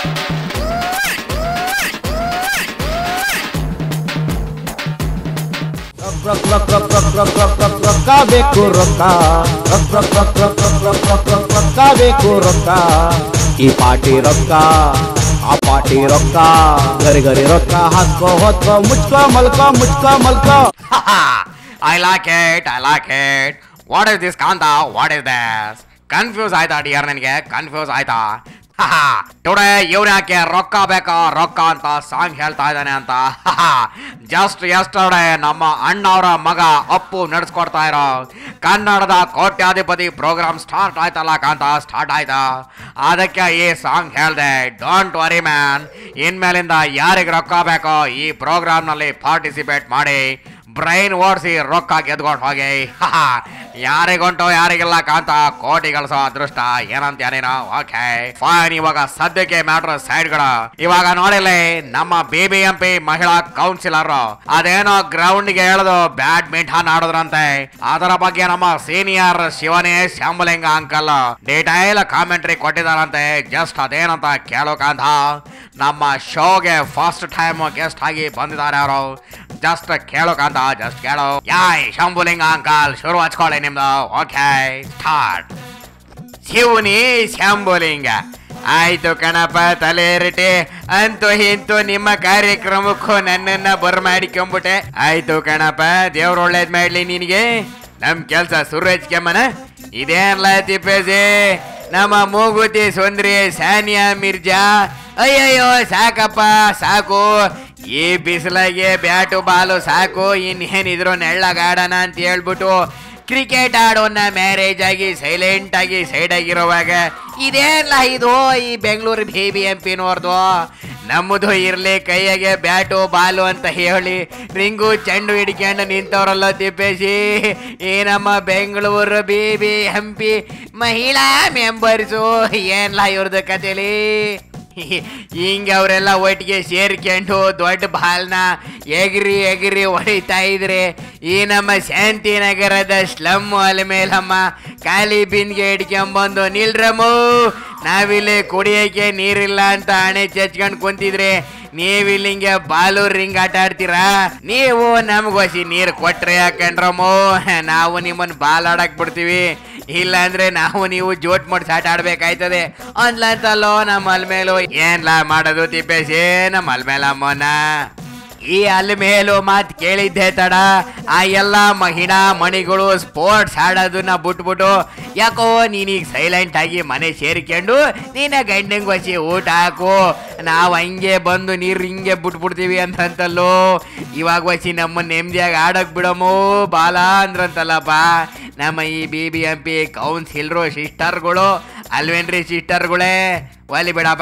ರೊಕ್ಕ ರೊಕ್ಕ ರೊಕ್ಕ ರೊಕ್ಕ ರೊಕ್ಕ ರೊಕ್ಕ ರೊಕ್ಕ ಬೇಕು ರೊಕ್ಕ ರೊಕ್ಕ ರೊಕ್ಕ ರೊಕ್ಕ ರೊಕ್ಕ ರೊಕ್ಕ ರೊಕ್ಕ ರೊಕ್ಕ ರೊಕ್ಕ ಬೇಕು ರೊಕ್ಕ ಈ ಪಾಟಿ ರೊಕ್ಕ ಆ ಪಾಟಿ ರೊಕ್ಕ ಗರಿ ಗರಿ ರೊಕ್ಕ ಹಾಕೋ ಹೊತ್ಕೋ ಮುಚ್ಕೋ ಮಲ್ಕೋ ಮುಚ್ಕೋ ಮಲ್ಕೋ I like it, I like it. What is this Kanta? What is this? Confuse ಆಯ್ತಾ ಡಿಯರ್ ನನಗೆ ಕನ್ಫ್ಯೂಸ್ ಆಯ್ತಾ ಟುಡೇ ಇವ್ರು ಯಾಕೆ ರೊಕ್ಕ ಬೇಕಾ ರೊಕ್ಕ ಅಂತ ಸಾಂಗ್ ಹೇಳ್ತಾ ಇದ್ದಾನೆ ಅಂತ ಜಸ್ಟ್ ಎಸ್ಟರ್ಡೇ ನಮ್ಮ ಅಣ್ಣವರ ಮಗ ಅಪ್ಪು ನಡೆಸ್ಕೊಡ್ತಾ ಇರೋ ಕನ್ನಡದ ಕೋಟ್ಯಾಧಿಪತಿ ಪ್ರೋಗ್ರಾಮ್ ಸ್ಟಾರ್ಟ್ ಆಯ್ತಲ್ಲ ಕಾಂತ ಸ್ಟಾರ್ಟ್ ಆಯ್ತಾ ಅದಕ್ಕೆ ಈ ಸಾಂಗ್ ಹೇಳ್ದೆ ಡೋಂಟ್ ವರಿ ಮ್ಯಾನ್ ಇನ್ಮೇಲಿಂದ ಯಾರಿಗೆ ರೊಕ್ಕ ಬೇಕೋ ಈ ಪ್ರೋಗ್ರಾಮ್ನಲ್ಲಿ ಪಾರ್ಟಿಸಿಪೇಟ್ ಮಾಡಿ ಬ್ರೈನ್ ಓಡಿಸಿ ರೊಕ್ಕ ಗೆದ್ಕೊಂಡು ಹೋಗಿ ಯಾರಿಗುಂಟು ಯಾರಿಗಿಲ್ಲ ಕಾಂತ ಕೋಟಿ ಗಳಿಸೋ ಅದೃಷ್ಟ ಏನಂತ ನೀನು ಓಕೆ ಫೈನ್ ಇವಾಗ ಸದ್ಯಕ್ಕೆ ಮ್ಯಾಟ್ರ್ ಸೈಡ್ಗಳು ಇವಾಗ ನೋಡಿಲ್ಲಿ ನಮ್ಮ ಬಿ ಬಿ ಎಂ ಪಿ ಮಹಿಳಾ ಕೌನ್ಸಿಲರ್ ಅದೇನೋ ಗ್ರೌಂಡ್ಗೆ ಎಳೆದು ಬ್ಯಾಡ್ಮಿಂಟನ್ ಆಡೋದ್ರಂತೆ ಅದರ ಬಗ್ಗೆ ನಮ್ಮ ಸೀನಿಯರ್ ಶಿವನೇ ಶಾಂಬಲಿಂಗ ಅಂಕಲ್ ಡೀಟೈಲ್ ಕಾಮೆಂಟ್ರಿ ಕೊಟ್ಟಿದಾರಂತೆ ಜಸ್ಟ್ ಅದೇನಂತ ಕೇಳೋಕಂತ ನಮ್ಮ ಶೋಗೆ ಫಸ್ಟ್ ಟೈಮ್ ಗೆಸ್ಟ್ ಆಗಿ ಬಂದಿದ್ದಾರೆ ಅವರು ಜಸ್ಟ್ ಕೇಳೋಕಂತ ಜಸ್ಟ್ ಕೇಳೋ ಯಾಯ್ ಶಂಭುಲಿಂಗ ಅಂಕಲ್ ಶುರು ಹಚ್ಕೊಳ್ಳಿ ನಿಮ್ದು ಓಕೆ ಸ್ಟಾರ್ಟ್ ಶಿವನಿ ಶಂಭುಲಿಂಗ ಆಯ್ತು ಕಣಪ್ಪ ತಲೆರಿಟಿ ಅಂತೂ ಇಂತೂ ನಿಮ್ಮ ಕಾರ್ಯಕ್ರಮಕ್ಕೂ ನನ್ನನ್ನ ಬರ್ಮಾಡಿಕೊಂಬಿಟ್ಟೆ ಆಯ್ತು ಕಣಪ್ಪ ದೇವ್ರ ಒಳ್ಳೇದ್ ಮಾಡ್ಲಿ ನಿನಗೆ ನಮ್ ಕೆಲ್ಸ ಶುರು ಹಚ್ಕೊಂಬನ ಇದೇನ್ಲ ತಿಪ್ಪೇಸಿ ನಮ್ಮ ಮೂಗುತಿ ಸುಂದ್ರಿ ಸಾನಿಯಾ ಮಿರ್ಜಾ ಅಯ್ಯಯ್ಯೋ ಸಾಕಪ್ಪ ಸಾಕು ಈ ಬಿಸಿಲಾಗೆ ಬ್ಯಾಟು ಬಾಲು ಸಾಕು ಇನ್ನೇನಿದ್ರು ನೆಳ್ಳಗಾಡೋಣ ಅಂತ ಹೇಳ್ಬಿಟ್ಟು ಕ್ರಿಕೆಟ್ ಆಡೋನ್ನ ಮ್ಯಾರೇಜ್ ಆಗಿ ಸೈಲೆಂಟ್ ಆಗಿ ಸೈಡ್ ಆಗಿರುವಾಗ ಇದೇಲ್ಲ ಇದು ಈ ಬೆಂಗಳೂರು ಬಿ ಬಿ ಎಂ ಪಿನವ್ರದು ನಮ್ಮದು ಇರ್ಲಿ ಕೈಯಾಗೆ ಬ್ಯಾಟು ಬಾಲು ಅಂತ ಹೇಳಿ ರಿಂಗು ಚೆಂಡು ಹಿಡ್ಕೊಂಡು ನಿಂತವ್ರಲ್ಲ ತಿಪ್ಪೇಸಿ ಈ ನಮ್ಮ Bengaluru B B M P ಮಹಿಳಾ ಮೆಂಬರ್ಸು ಏನ್ಲ ಇವ್ರದ್ದು ಕತೆಲಿ ಹಿಂಗೆ ಅವರೆಲ್ಲ ಒಟ್ಟಿಗೆ ಸೇರ್ಕೊಂಡು ದೊಡ್ಡ ಬಾಲ್ನ ಎಗ್ರಿ ಎಗ್ರಿ ಹೊಡಿತಾ ಇದ್ರೆ ಈ ನಮ್ಮ ಶಾಂತಿನಗರದ ಸ್ಲಮ್ ಅಲ ಮೇಲಮ್ಮ ಖಾಲಿ ಬಿನ್ಗೆ ಹಿಡ್ಕೊಂಬಂದು ನಿಲ್ರಮ್ಮು ನಾವಿಲ್ಲಿ ಕುಡಿಯೋಕೆ ನೀರಿಲ್ಲ ಅಂತ ಹಣೆ ಚಚ್ಕೊಂಡು ಕುಂತಿದ್ರೆ ನೀವಿಲ್ಲಿ ಹಿಂಗೆ ಬಾಲು ರಿಂಗ್ ಆಟ ಆಡ್ತೀರಾ ನೀವು ನಮಗೋಸಿ ನೀರು ಕೊಟ್ರೆ ಯಾಕಂಡ್ರಮ್ಮು ನಾವು ನಿಮ್ಮನ್ನ ಬಾಲ್ ಆಡಕ್ ಬಿಡ್ತೀವಿ ಇಲ್ಲ ಅಂದ್ರೆ ನಾವು ನೀವು ಜೋಟ್ ಮಾಡಿ ಸಾಟ ಆಡ್ಬೇಕಾಯ್ತದೆ ಅನ್ಲಂತಲ್ಲೋ ನಮ್ಮ ಅಲ್ಮೇಲು ಏನ್ಲ ಮಾಡೋದು ತಿಪ್ಪೇಸಿ ನಮ್ಮ ಅಲ್ಮೇಲಮ್ಮನ ಈ ಅಲ್ಮೇಲು ಮಾತು ಕೇಳಿದ್ದೆ ತಡ ಆ ಎಲ್ಲ ಮಹಿಳಾ ಮಣಿಗಳು ಸ್ಪೋರ್ಟ್ಸ್ ಆಡೋದನ್ನ ಬಿಟ್ಬಿಟ್ಟು ಯಾಕೋ ನೀನೀಗ ಸೈಲೆಂಟ್ ಆಗಿ ಮನೆ ಸೇರ್ಕೊಂಡು ನೀನ ಗಂಡಂಗೆ ವಸಿ ಊಟ ಹಾಕು ನಾವು ಹಂಗೆ ಬಂದು ನೀರು ಹಿಂಗೆ ಬಿಟ್ಬಿಡ್ತೀವಿ ಅಂತಂತಲ್ಲೋ ಇವಾಗ ವಸಿ ನಮ್ಮ ನೆಮ್ಮದಿಯಾಗಿ ಆಡಕ್ ಬಿಡಮೋ ಬಾಲ ಅಂದ್ರಂತಲ್ಲಪ್ಪ ನಮ್ಮ ಈ ಬಿ ಬಿ ಎಂ ಪಿ ಕೌನ್ಸಿಲ್ರು ಸಿಸ್ಟರ್ಗಳು ಅಲ್ವೇನ್ರಿ ಸಿಸ್ಟರ್ಗಳೇ ಒಲಿ ಬಿಡಪ್ಪ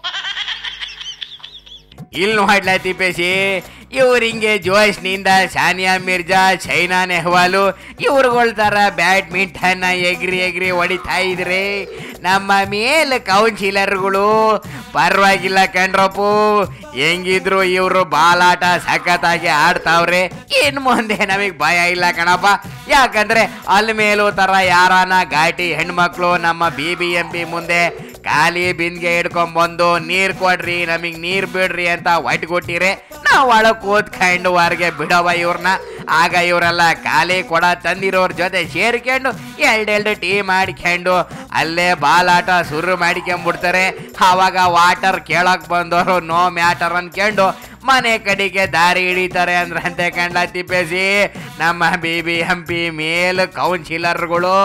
ಇಲ್ಲಿ ನೋಡ್ಲ ತಿಪ್ಪೇಸಿ ಇವ್ರು ಹಿಂಗೆ ಜೋಶ್ನಿಂದ ಸಾನಿಯಾ ಮಿರ್ಜಾ ಚೈನಾ ನೆಹ್ವಾಲು ಇವ್ರುಗಳ ಥರ ಬ್ಯಾಡ್ಮಿಂಟನ್ನ ಎಗ್ರಿ ಎಗ್ರಿ ಹೊಡಿತಾ ಇದ್ರೆ ನಮ್ಮ ಮೇಲೆ ಕೌನ್ಸಿಲರ್ಗಳು ಪರವಾಗಿಲ್ಲ ಕಣ್ರಪ್ಪು ಹೆಂಗಿದ್ರು ಇವರು ಬಾಲಾಟ ಸಖತ್ತಾಗಿ ಆಡ್ತಾವ್ರೆ ಇನ್ ಮುಂದೆ ನಮಗೆ ಭಯ ಇಲ್ಲ ಕಣಪ್ಪ ಯಾಕಂದ್ರೆ ಅಲ್ಲಿ ಮೇಲೂ ತರ ಯಾರಾನ ಘಾಟಿ ಹೆಣ್ಮಕ್ಳು ನಮ್ಮ ಬಿ ಬಿ ಎಂ ಪಿ ಮುಂದೆ ಖಾಲಿ ಬಿನ್ಗೆ ಹಿಡ್ಕೊಂಬಂದು ನೀರ್ ಕೊಡ್ರಿ ನಮಗ್ ನೀರ್ ಬಿಡ್ರಿ ಅಂತ ಒಟ್ಟು ಕೊಟ್ಟಿರೆ ನಾವು ಒಳಗ್ ಕೂತ್ಕೊಂಡು ಹೊರ್ಗೆ ಬಿಡವ ಇವ್ರನ್ನ ಆಗ ಇವರೆಲ್ಲ ಖಾಲಿ ಕೊಡ ತಂದಿರೋರ್ ಜೊತೆ ಸೇರ್ಕೊಂಡು ಎರಡೆರಡು ಟೀ ಮಾಡ್ಕೊಂಡು ಅಲ್ಲೇ ಬಾಲಾಟ ಶುರು ಮಾಡ್ಕೊಂಬಿಡ್ತಾರೆ ಆವಾಗ ವಾಟರ್ ಕೇಳಕ್ ಬಂದವರು ನೋ ಮ್ಯಾಟರ್ ಅನ್ಕೊಂಡು ಮನೆ ಕಡೆಗೆ ದಾರಿ ಹಿಡಿತಾರೆ ಅಂದ್ರೆ ಅಂತೆ ಕಂಡ ತಿಪ್ಪೇಸಿ ನಮ್ಮ B B M P male ಕೌನ್ಸಿಲರ್ಗಳು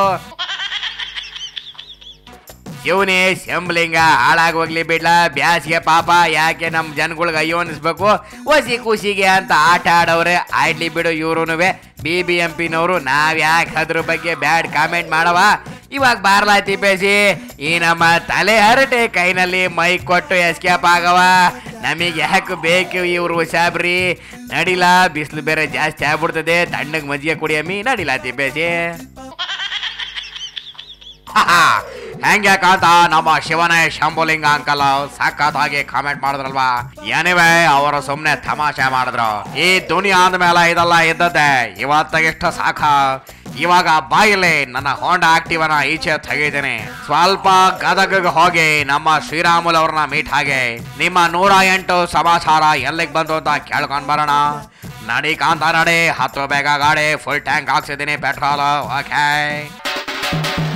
ಇವನೇ ಶಂಬ್ಲಿಂಗ ಹಾಳಾಗೋಗ್ಲಿ ಬಿಡ್ಲ ಬ್ಯಾಸಿಗೆ ಪಾಪ ಯಾಕೆ ನಮ್ಮ ಜನಗಳಿಗೆ ಅಯ್ಯೋ ಅನಿಸ್ಬೇಕು ಒಸಿ ಖುಷಿಗೆ ಅಂತ ಆಟ ಆಡವ್ರೆ ಆಡ್ಲಿ ಬಿಡು ಇವ್ರುನುವೆ ಬಿ ಬಿ ಎಂ ಪಿನವರು ನಾವ್ ಯಾಕೆ ಅದ್ರ ಬಗ್ಗೆ ಬ್ಯಾಡ್ ಕಾಮೆಂಟ್ ಮಾಡವ ಇವಾಗ ಬಾರ್ಲಾ ತಿಪ್ಪೇಸಿ ಈ ನಮ್ಮ ತಲೆ ಹರಟೆ ಕೈನಲ್ಲಿ ಮೈಕ್ ಕೊಟ್ಟು ಎಸ್ಕೇಪ್ ಆಗವ ನಮಗೆ ಯಾಕೆ ಬೇಕು ಇವ್ರು ಹುಷಾಬ್ರಿ ನಡಿಲ ಬಿಸಿಲು ಬೇರೆ ಜಾಸ್ತಿ ಆಗ್ಬಿಡ್ತದೆ ತಣ್ಣಗೆ ಮಜ್ಜಿಗೆ ಕುಡಿಯಮ್ಮಿ ನಡಿಲ ತಿಪ್ಪೇಸಿ ಹೆಂಗೆ ಕಾಂತ ನಮ್ಮ ಶಿವನೇ ಶಂಭುಲಿಂಗ ಅಂಕಲ್ ಸಖತ್ತಾಗಿ ಕಾಮೆಂಟ್ ಮಾಡಿದ್ರಲ್ವಾ ಎನಿವೆ ಅವರು ಸುಮ್ನೆ ತಮಾಷೆ ಮಾಡಿದ್ರು ಈ ದುನಿಯಾ ಅಂದ್ಮೇಲೆ ಇದೆಲ್ಲ ಇದ್ದದ್ದೆ ಇವತ್ತಾಗಿಷ್ಟ ಸಾಕ ಇವಾಗ ಬಾಯಲ್ಲಿ ನನ್ನ ಹೋಂಡಾ ಆಕ್ಟಿವನ ಈಚೆ ತೆಗಿದ್ದೀನಿ ಸ್ವಲ್ಪ ಗದಗಗೆ ಹೋಗಿ ನಮ್ಮ ಶ್ರೀರಾಮುಲು ಅವ್ರನ್ನ ಮೀಟ್ ಹಾಗೆ ನಿಮ್ಮ ನೂರ ಎಂಟು ಸಮಾಚಾರ ಎಲ್ಲಿಗೆ ಬಂತು ಅಂತ ಕೇಳ್ಕೊಂಡ್ ಬರೋಣ ನಡಿ ಕಾಂತ ನಡಿ ಹತ್ತು ಬೇಗ ಗಾಡಿ ಫುಲ್ ಟ್ಯಾಂಕ್ ಹಾಕ್ಸಿದ್ದೀನಿ ಪೆಟ್ರೋಲ್ ಓಕೆ